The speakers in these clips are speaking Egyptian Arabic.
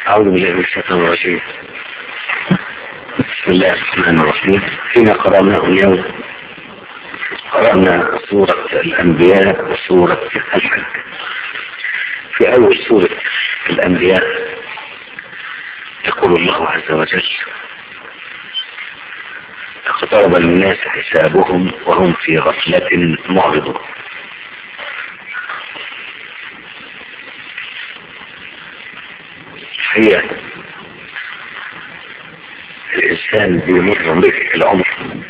أعوذ بالله من الشيطان الرجيم بسم الله الرحمن الرحيم فيما قرأناه اليوم قرأنا سورة الأنبياء وسورة الحج في أول سورة الأنبياء يقول الله عز وجل اقترب للناس حسابهم وهم في غفلة معرضون هي الإنسان بيمر به العمر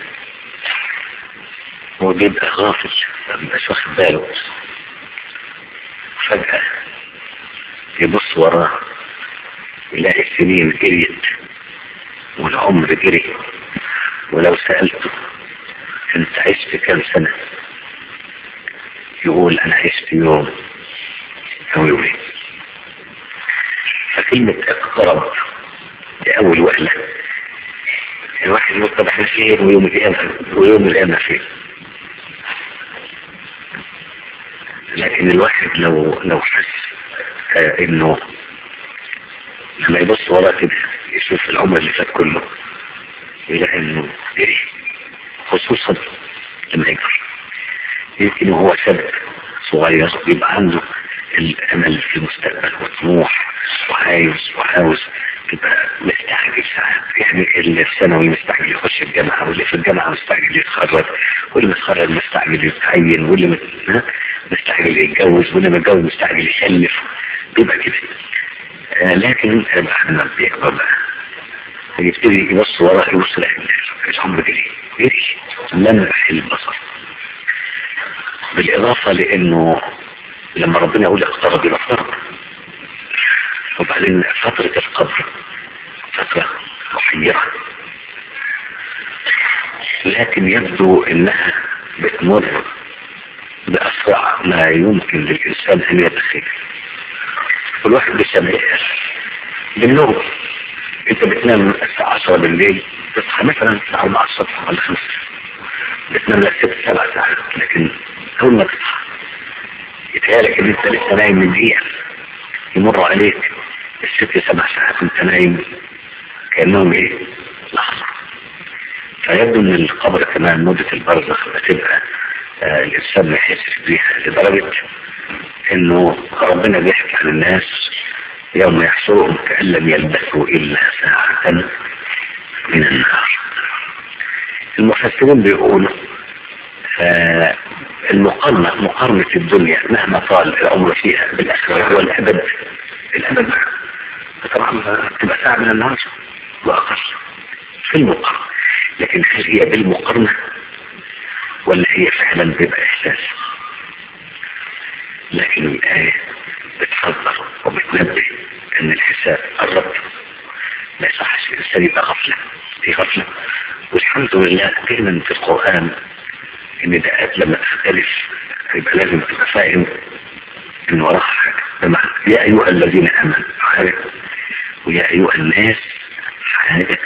وبيبقى غافل مبقاش واخد باله فجأة يبص وراه يلاقي السنين جريت والعمر جري ولو سألته انت عشت كم سنة يقول انا عشت يوم او يومين فكلمة اقترب لأول وهلة الواحد يقول طب احنا فين ويوم القيامة ويوم القيامة فين لكن الواحد لو لو حس آه انه لما يبص وراه كده يشوف العمر اللي فات كله يلاقي انه ايه خصوصا لما يكبر يمكن وهو شاب صغير بيبقى عنده الامل في المستقبل وطموح وعايز وعاوز تبقى مستعجل ساعات يعني اللي في ثانوي مستعجل يخش الجامعة واللي في الجامعة مستعجل يتخرج واللي متخرج مستعجل يتعين واللي مستعجل يتجوز واللي متجوز مستعجل يخلف بيبقى كده آه لكن احنا بيكبر بقى يبتدي يبص وراه يبص لا العمر جري جري لمح البصر بالإضافة لأنه لما ربنا يقول اقترب يبقى اقترب وبعدين فترة القبر فترة محيرة لكن يبدو انها بتمر بأسرع ما يمكن للإنسان أن يتخيل الواحد بيسمعها بالنوم انت بتنام الساعة 10 بالليل تصحى مثلا الساعة 4 الصبح ولا 5 بتنام لك 6 7 ساعات لكن أول ما تصحى يتهيألك ان انت لسه نايم من دقيقة يمر عليك الست سبع ساعات انت نايم كأنهم ايه لحظة فيبدو ان القبر كمان مدة البرزخ بتبقى آه الانسان ما يحسش بيها لدرجة انه ربنا بيحكي عن الناس يوم يحشرهم كأن لم يلبثوا الا ساعة من النهار المفسرين بيقولوا آه المقارنة مقارنة الدنيا مهما طال العمر فيها بالآخرة هو الأبد الأبد طبعا تبقى ساعة من النهار وأقل في المقارنة لكن هل هي بالمقارنة ولا هي فعلا بيبقى إحساس لكن الآية بتحذر وبتنبه أن الحساب قرب ما يصحش الإنسان يبقى غفلة في غفلة والحمد لله دايما في القرآن ان ده لما تختلف يبقى لازم تبقى فاهم ان وراها حاجه بمعنى يا ايها الذين امنوا حاجه ويا ايها الناس حاجه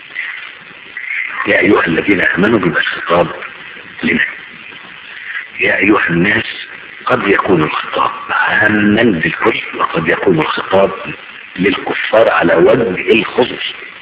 يا ايها الذين امنوا بيبقى الخطاب لنا يا ايها الناس قد يكون الخطاب عاما للكل وقد يكون الخطاب للكفار على وجه الخصوص